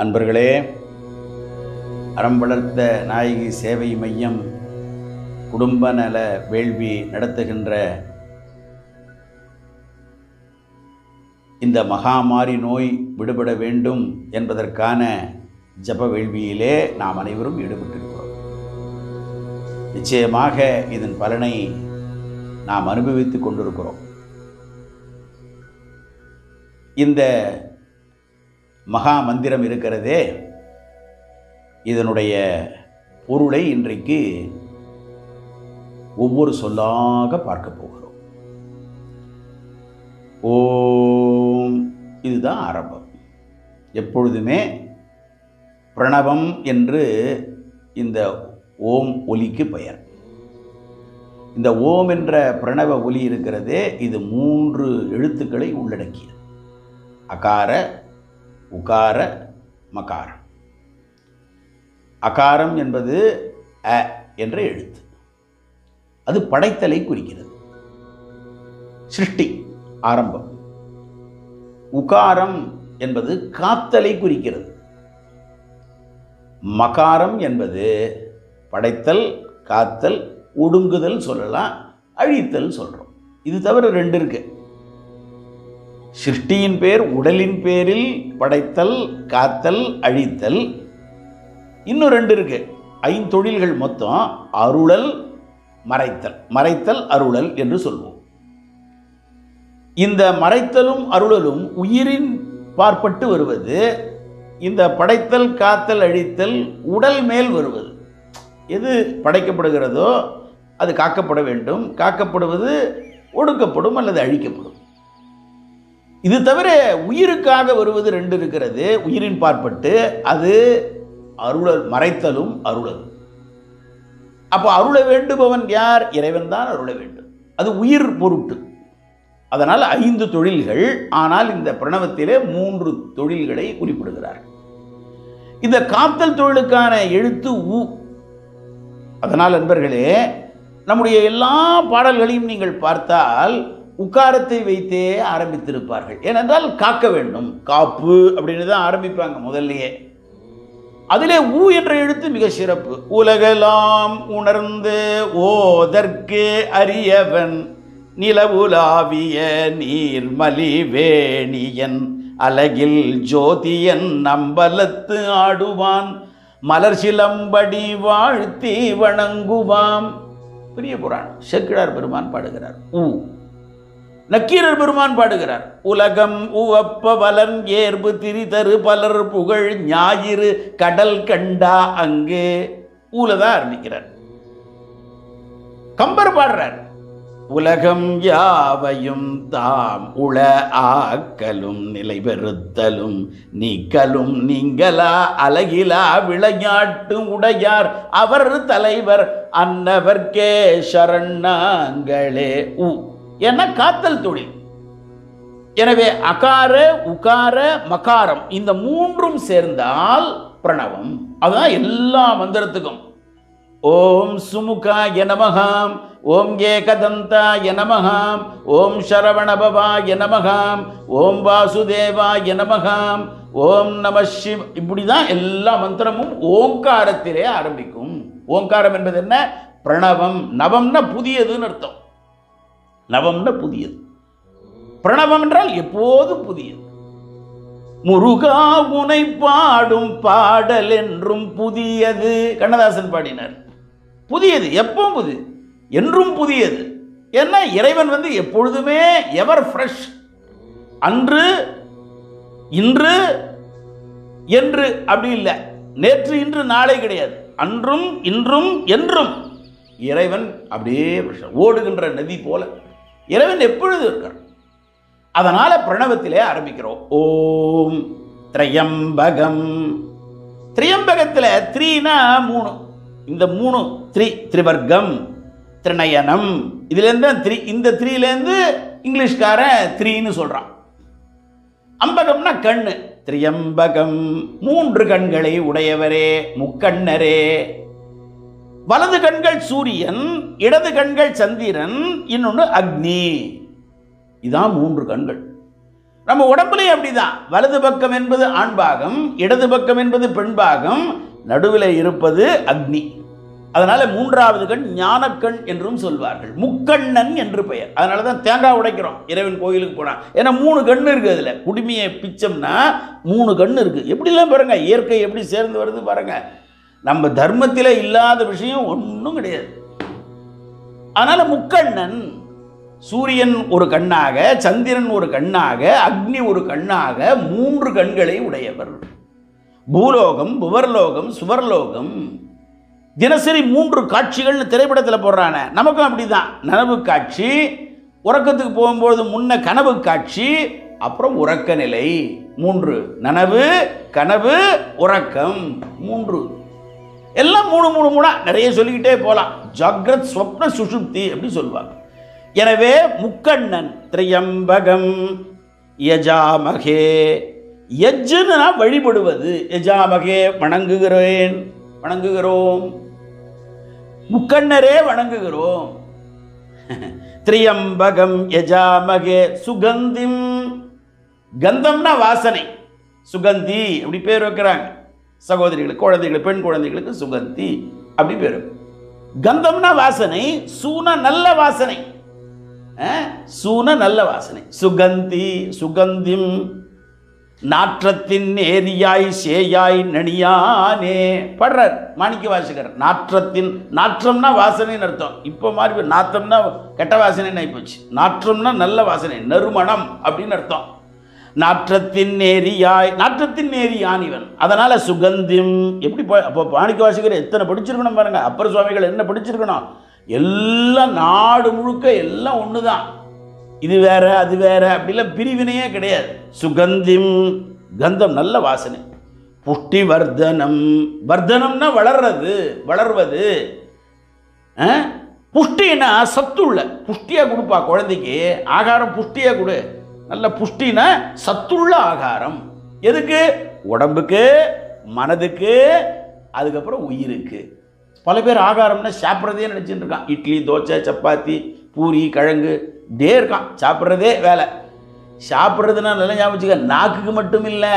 அன்பர்களே அறம் வளர்த்த நாயகி சேவை மையம் குடும்ப நல வேள்வி நடத்துகின்ற இந்த மகாமாரி நோய் விடுபட வேண்டும் என்பதற்கான ஜப வேள்வியிலே நாம் அனைவரும் ஈடுபட்டிருக்கிறோம் நிச்சயமாக இதன் பலனை நாம் அனுபவித்துக் கொண்டிருக்கிறோம் இந்த மகா மந்திரம் இருக்கிறதே இதனுடைய பொருளை இன்றைக்கு ஒவ்வொரு சொல்லாக பார்க்க போகிறோம் ஓம் இதுதான் ஆரம்பம் எப்பொழுதுமே பிரணவம் என்று இந்த ஓம் ஒலிக்கு பெயர் இந்த ஓம் என்ற பிரணவ ஒலி இருக்கிறதே இது மூன்று எழுத்துக்களை உள்ளடக்கியது அகார உகார மகாரம் அகாரம் என்பது அ என்ற எழுத்து அது படைத்தலை குறிக்கிறது சிருஷ்டி ஆரம்பம் உகாரம் என்பது காத்தலை குறிக்கிறது மகாரம் என்பது படைத்தல் காத்தல் ஒடுங்குதல் சொல்லலாம் அழித்தல் சொல்கிறோம் இது தவிர ரெண்டு இருக்கு சிருஷ்டியின் பேர் உடலின் பேரில் படைத்தல் காத்தல் அழித்தல் இன்னும் ரெண்டு இருக்கு ஐந்தொழில்கள் மொத்தம் அருளல் மறைத்தல் மறைத்தல் அருளல் என்று சொல்வோம் இந்த மறைத்தலும் அருளலும் உயிரின் பார்ப்பட்டு வருவது இந்த படைத்தல் காத்தல் அழித்தல் உடல் மேல் வருவது எது படைக்கப்படுகிறதோ அது காக்கப்பட வேண்டும் காக்கப்படுவது ஒடுக்கப்படும் அல்லது அழிக்கப்படும் இது தவிர உயிருக்காக வருவது ரெண்டு இருக்கிறது உயிரின் பார்ப்பட்டு அது அருளல் மறைத்தலும் அருளலும் அப்போ அருள வேண்டுபவன் யார் இறைவன் தான் அருள வேண்டும் அது உயிர் பொருட்டு அதனால் ஐந்து தொழில்கள் ஆனால் இந்த பிரணவத்திலே மூன்று தொழில்களை குறிப்பிடுகிறார் இந்த காத்தல் தொழிலுக்கான எழுத்து உ அதனால் நண்பர்களே நம்முடைய எல்லா பாடல்களையும் நீங்கள் பார்த்தால் உக்காரத்தை வைத்தே ஆரம்பித்திருப்பார்கள் ஏனென்றால் காக்க வேண்டும் காப்பு அப்படின்னு தான் ஆரம்பிப்பாங்க முதல்லயே அதிலே ஊ என்ற எழுத்து மிக சிறப்பு உலகெல்லாம் உணர்ந்து ஓதற்கு அரியவன் நிலவுலாவிய நீர்மலி வேணியன் அலகில் ஜோதியன் நம்பலத்து ஆடுவான் மலர் சிலம்படி வாழ்த்தி வணங்குவாம் பெரிய புராணம் செக்கிழார் பெருமான் பாடுகிறார் ஊ நக்கீரர் பெருமான் பாடுகிறார் உலகம் உவப்ப வலன் ஏர்பு திரிதரு பலர் புகழ் ஞாயிறு கடல் கண்டா அங்கே ஊல தான் ஆரம்பிக்கிறார் கம்பர் பாடுறார் உலகம் யாவையும் தாம் உள ஆக்கலும் நிலைபெறுத்தலும் நீக்கலும் நீங்களா அழகிலா விளையாட்டு உடையார் அவர் தலைவர் அன்னவர்க்கே சரணாங்களே உ என காத்தல் தொழில் எனவே அகார உகார மகாரம் இந்த மூன்றும் சேர்ந்தால் பிரணவம் அதுதான் எல்லா மந்திரத்துக்கும் ஓம் சுமுகாய நமகாம் ஓம் ஏகதந்தாய நமகாம் ஓம் சரவணபவாய நமகாம் ஓம் வாசுதேவாய நமகாம் ஓம் நம சிவ் இப்படி தான் எல்லா மந்திரமும் ஓங்காரத்திலே ஆரம்பிக்கும் ஓங்காரம் என்பது என்ன பிரணவம் நவம்னா புதியதுன்னு அர்த்தம் நவம்னா புதியது பிரணவம் என்றால் எப்போதும் புதியது முருகா உனை பாடும் பாடல் என்றும் புதியது கண்ணதாசன் பாடினார் புதியது எப்பவும் புதியது என்றும் புதியது ஏன்னா இறைவன் வந்து எப்பொழுதுமே எவர் ஃப்ரெஷ் அன்று இன்று என்று அப்படி இல்லை நேற்று இன்று நாளை கிடையாது அன்றும் இன்றும் என்றும் இறைவன் அப்படியே fresh. ஓடுகின்ற நதி போல இறைவன் எப்பொழுது இருக்கார் அதனால பிரணவத்திலே ஆரம்பிக்கிறோம் ஓம் திரையம்பகம் திரியம்பகத்தில் த்ரீனா மூணு இந்த மூணு த்ரீ திரிவர்க்கம் திரிநயனம் இதுலேருந்து தான் த்ரீ இந்த த்ரீலேருந்து இங்கிலீஷ்காரன் த்ரீன்னு சொல்கிறான் அம்பகம்னா கண்ணு திரியம்பகம் மூன்று கண்களை உடையவரே முக்கண்ணரே வலது கண்கள் சூரியன் இடது கண்கள் சந்திரன் இன்னொன்று அக்னி இதான் மூன்று கண்கள் நம்ம உடம்புலயும் அப்படிதான் வலது பக்கம் என்பது ஆண்பாகம் இடது பக்கம் என்பது பெண்பாகம் நடுவில் இருப்பது அக்னி அதனால மூன்றாவது கண் ஞானக்கண் என்றும் சொல்வார்கள் முக்கண்ணன் என்று பெயர் அதனால தான் தேங்காய் உடைக்கிறோம் இறைவன் கோயிலுக்கு போனா ஏன்னா மூணு கண்ணு இருக்கு அதுல குடுமியை பிச்சம்னா மூணு கண்ணு இருக்கு எப்படிலாம் பாருங்க இயற்கை எப்படி சேர்ந்து வருது பாருங்க நம்ம தர்மத்தில் இல்லாத விஷயம் ஒன்றும் கிடையாது அதனால முக்கண்ணன் சூரியன் ஒரு கண்ணாக சந்திரன் ஒரு கண்ணாக அக்னி ஒரு கண்ணாக மூன்று கண்களை உடையவர் பூலோகம் புவர்லோகம் சுவர்லோகம் தினசரி மூன்று காட்சிகள்னு திரைப்படத்தில் போடுறான நமக்கும் அப்படிதான் நனவு காட்சி உறக்கத்துக்கு போகும்போது முன்ன கனவு காட்சி அப்புறம் உறக்க நிலை மூன்று நனவு கனவு உறக்கம் மூன்று எல்லாம் மூணு மூணு மூணா நிறைய சொல்லிக்கிட்டே போகலாம் ஜாக்ரத் ஸ்வப்ன சுஷுப்தி அப்படி சொல்லுவாங்க எனவே முக்கண்ணன் திரையம்பகம் யஜாமகே யஜ்ஜுன்னு வழிபடுவது யஜாமகே வணங்குகிறேன் வணங்குகிறோம் முக்கண்ணரே வணங்குகிறோம் திரியம்பகம் யஜாமகே சுகந்திம் கந்தம்னா வாசனை சுகந்தி அப்படி பேர் வைக்கிறாங்க சகோதரிகளுக்கு குழந்தைகளுக்கு பெண் குழந்தைகளுக்கு சுகந்தி அப்படி பேர் கந்தம்னா வாசனை சூன நல்ல வாசனை அஹ், சூன நல்ல வாசனை சுகந்தி சுகந்திம் நாற்றத்தின் ஏரியாய் சேயாய் நனியானே படுறார் மாணிக்க வாசகர் நாற்றத்தின் நாற்றம்னா வாசனைன்னு அர்த்தம் இப்போ மாதிரி நாத்தம்னா கெட்ட வாசனைன்னு ஆகிப்போச்சு நாற்றம்னா நல்ல வாசனை நறுமணம் அப்படின்னு அர்த்தம் நாற்றத்தின் நேரியாய் நாற்றத்தின் நேரியான் இவன் அதனால சுகந்திம் எப்படி போ- அப்போ மாணிக்க வாசகர் எத்தனை படிச்சிருக்கணும் பாருங்க அப்பர் சுவாமிகள் என்ன படிச்சிருக்கணும் எல்லாம் நாடு முழுக்க எல்லாம் ஒன்று தான் இது வேற அது வேற அப்படிலாம் பிரிவினையே கிடையாது சுகந்திம் கந்தம் நல்ல வாசனை புஷ்டி வர்தனம் வர்தனம்னா வளர்றது வளர்வது ஆ? புஷ்டினா சத்துள்ள புஷ்டியாக கொடுப்பா குழந்தைக்கு ஆகாரம் புஷ்டியாக கொடு நல்ல புஷ்டினா சத்துள்ள ஆகாரம் எதுக்கு உடம்புக்கு மனதுக்கு அதுக்கப்புறம் உயிருக்கு பல பேர் ஆகாரம்னா சாப்பிட்றதே நினச்சிட்டு இருக்கான் இட்லி தோசை சப்பாத்தி பூரி கிழங்கு இப்படியே இருக்கான் சாப்பிட்றதே வேலை சாப்பிட்றதுனா நல்லா ஞாபகம் வச்சுக்க நாக்குக்கு மட்டும் இல்லை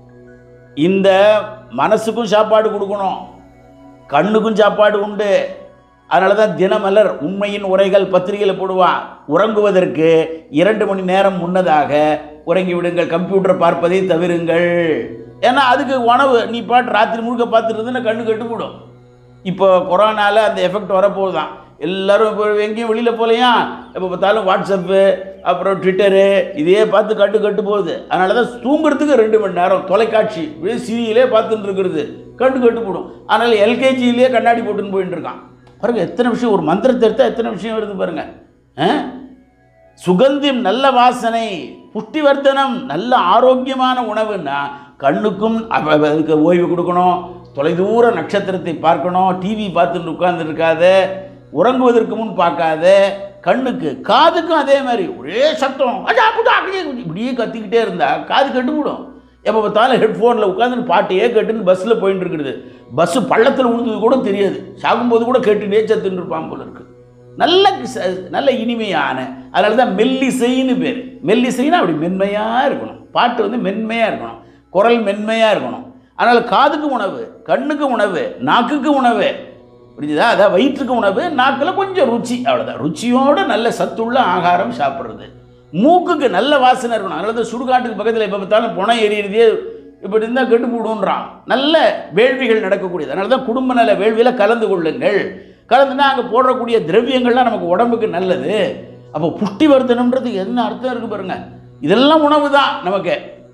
இந்த மனசுக்கும் சாப்பாடு கொடுக்கணும் கண்ணுக்கும் சாப்பாடு உண்டு அதனால தான் தினமலர் உண்மையின் உரைகள் பத்திரிகையில் போடுவான் உறங்குவதற்கு இரண்டு மணி நேரம் முன்னதாக உறங்கி விடுங்கள் கம்ப்யூட்டர் பார்ப்பதை தவிருங்கள் ஏன்னா அதுக்கு உணவு நீ பாட்டு ராத்திரி முழுக்க பார்த்துட்டு இருந்தா கண்ணு கெட்டு போடும் இப்போ கொரோனால அந்த எஃபெக்ட் வரப்போகுதான் எல்லாரும் இப்போ எங்கேயும் வெளியில் போகலையா எப்போ பார்த்தாலும் வாட்ஸ்அப்பு அப்புறம் ட்விட்டரு இதையே பார்த்து கட்டு கட்டு போகுது அதனால தான் தூங்குறதுக்கு ரெண்டு மணி நேரம் தொலைக்காட்சி இப்படியே சீரியலே பார்த்துட்டு இருக்கிறது கண்டு கட்டு போடும் அதனால் எல்கேஜியிலேயே கண்ணாடி போட்டுன்னு போயிட்டு இருக்கான் பாருங்க எத்தனை விஷயம் ஒரு மந்திரத்தை எடுத்தால் எத்தனை விஷயம் வருது பாருங்க ஆ? சுகந்தியம் நல்ல வாசனை புஷ்டிவர்த்தனம் நல்ல ஆரோக்கியமான உணவுன்னா கண்ணுக்கும் அவ- அவ- அதுக்கு ஓய்வு கொடுக்கணும் தொலைதூர நட்சத்திரத்தை பார்க்கணும் டிவி பார்த்துட்டு உட்கார்ந்து இருக்காத உறங்குவதற்கு முன் பார்க்காத கண்ணுக்கு காதுக்கும் அதே மாதிரி ஒரே சத்தம் அஜா, புஜா, அப்படியே இப்படியே கத்திக்கிட்டே இருந்தா காது கட்டுவிடும் எப்போ பார்த்தாலும் ஹெட்ஃபோனில் உட்காந்து பாட்டையே கேட்டுன்னு பஸ்ஸில் போயிட்டு இருக்குது பஸ்ஸு பள்ளத்தில் விழுந்தது கூட தெரியாது சாகும்போது கூட கேட்டுட்டே சத்துன்னு இருப்பான் போல இருக்கு நல்ல ச- நல்ல இனிமையான அதனால தான் மெல்லிசைன்னு பேர் மெல்லிசைன்னா அப்படி மென்மையாக இருக்கணும் பாட்டு வந்து மென்மையாக இருக்கணும் குரல் மென்மையாக இருக்கணும் அதனால் காதுக்கு உணவு கண்ணுக்கு உணவு நாக்குக்கு உணவு புரிஞ்சுதா அதான் வயிற்றுக்கு உணவு நாக்கில் கொஞ்சம் ருச்சி அவ்வளோதான் ருச்சியோட நல்ல சத்துள்ள ஆகாரம் சாப்பிட்றது மூக்குக்கு நல்ல வாசனை இருக்கணும் அதனால தான் சுடுகாட்டுக்கு பக்கத்தில் எப்போ பார்த்தாலும் புணம் எறியறதே இப்படி இருந்தால் கெட்டு போடுன்றான் நல்ல வேள்விகள் நடக்கக்கூடியது அதனால தான் குடும்ப நல வேள்வியில் கலந்து கொள்ளுங்கள் கலந்துனா அங்கே போடக்கூடிய திரவியங்கள்லாம் நமக்கு உடம்புக்கு நல்லது அப்போ புஷ்டி வர்த்தனம்ன்றதுக்கு என்ன அர்த்தம் இருக்கு பாருங்க இதெல்லாம் உணவு தான் நமக்கு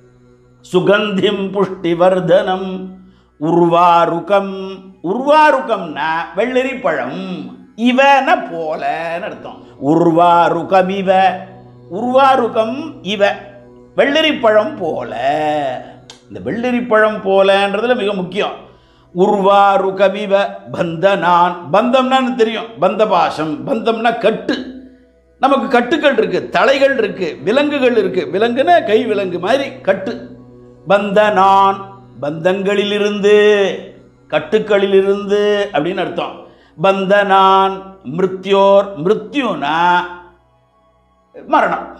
சுகந்திம் புஷ்டி வர்தனம் உருவாருக்கம் உருவாருக்கம்னா வெள்ளரி பழம் இவன போலன்னு அர்த்தம் உருவாருக்கம் இவ உருவாருக்கம் இவ வெள்ளரி பழம் போல இந்த வெள்ளரி பழம் போலன்றதுல மிக முக்கியம் உருவாருகமிவ பந்தனான் பந்தம்னா தெரியும் பந்தபாசம் பந்தம்னா கட்டு நமக்கு கட்டுக்கள் இருக்கு தலைகள் இருக்கு விலங்குகள் இருக்கு விலங்குனா கை விலங்கு மாதிரி கட்டு பந்தனான் பந்தங்களிலிருந்து கட்டுக்களிலிருந்து அப்படின்னு அர்த்தம் பந்தனான் மிருத்யோர் மிருத்யுனா மரணம்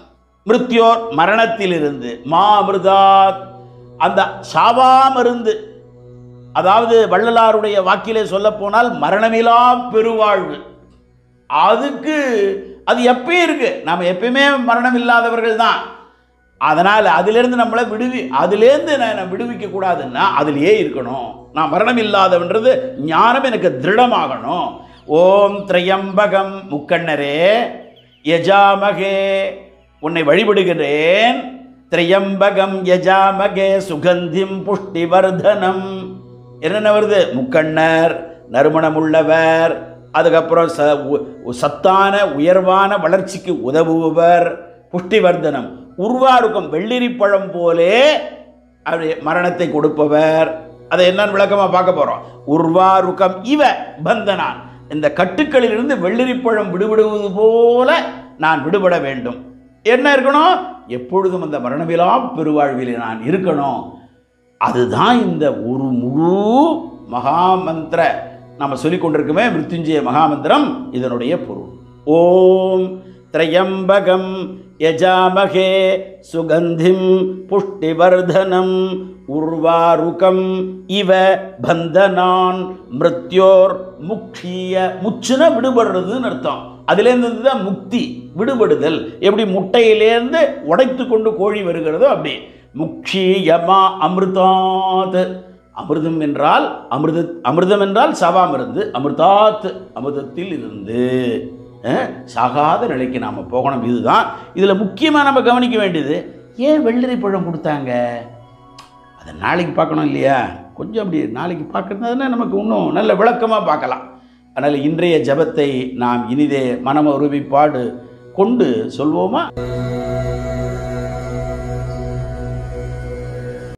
மிருத்யோர் மரணத்திலிருந்து மா அமிர்தாத் அந்த சாவாமருந்து அதாவது வள்ளலாருடைய வாக்கிலே சொல்ல போனால் மரணமிலா பெருவாழ்வு அதுக்கு அது எப்பயும் இருக்கு நாம் எப்பயுமே மரணம் இல்லாதவர்கள் தான் அதனால் அதிலிருந்து நம்மளை விடுவி அதிலேருந்து நான் விடுவிக்க கூடாதுன்னா அதிலேயே இருக்கணும் நான் மரணம் இல்லாதவன்றது ஞானம் எனக்கு திருடமாகணும் ஓம் திரையம்பகம் முக்கண்ணரே யஜாமகே உன்னை வழிபடுகிறேன் திரையம்பகம் யஜாமகே சுகந்திம் புஷ்டிவர்தனம் என்னென்ன வருது முக்கண்ணர் நறுமணமுள்ளவர் அதுக்கப்புறம் ச உ- சத்தான உயர்வான வளர்ச்சிக்கு உதவுபவர் புஷ்டிவர்தனம் உருவாருக்கம் வெள்ளரிப்பழம் போலே அப்படி மரணத்தை கொடுப்பவர் அதை என்னன்னு விளக்கமாக பார்க்க போகிறோம் உர்வாருக்கம் இவ பந்தனான் இந்த கட்டுக்களிலிருந்து வெள்ளரிப்பழம் விடுபடுவது போல நான் விடுபட வேண்டும் என்ன இருக்கணும் எப்பொழுதும் அந்த மரணமிலா பெருவாழ்விலே நான் இருக்கணும் அதுதான் இந்த ஒரு முழு மகாமந்திர நம்ம சொல்லிக் கொண்டிருக்கோமே மிருத்யுஞ்சய மகாமந்திரம் இதனுடைய பொருள் ஓம் திரையம்பகம் யஜாமகே சுகந்திம் புஷ்டிவர்தனம் உர்வாருகம் இவ பந்தனான் மிருத்யோர் முக்ஷிய முச்சுன விடுபடுறதுன்னு அர்த்தம் அதுலேருந்து தான் முக்தி விடுபடுதல் எப்படி முட்டையிலேருந்து உடைத்து கொண்டு கோழி வருகிறதோ அப்படி முக்ஷியமா அமிர்தாத் அமிர்தம் என்றால் அமிர்த அமிர்தம் என்றால் சவாமிருந்து அமிர்தாத் அமிர்தத்தில் இருந்து அஹ், சாகாத நிலைக்கு நாம் போகணும் இதுதான் இதில் முக்கியமாக நம்ம கவனிக்க வேண்டியது ஏன் வெள்ளரி பழம் கொடுத்தாங்க அதை நாளைக்கு பார்க்கணும் இல்லையா கொஞ்சம் அப்படி நாளைக்கு பார்க்கறதுனா நமக்கு இன்னும் நல்ல விளக்கமாக பார்க்கலாம் அதனால் இன்றைய ஜபத்தை நாம் இனிதே மனம் ஒருமைப்பாடு கொண்டு சொல்வோமா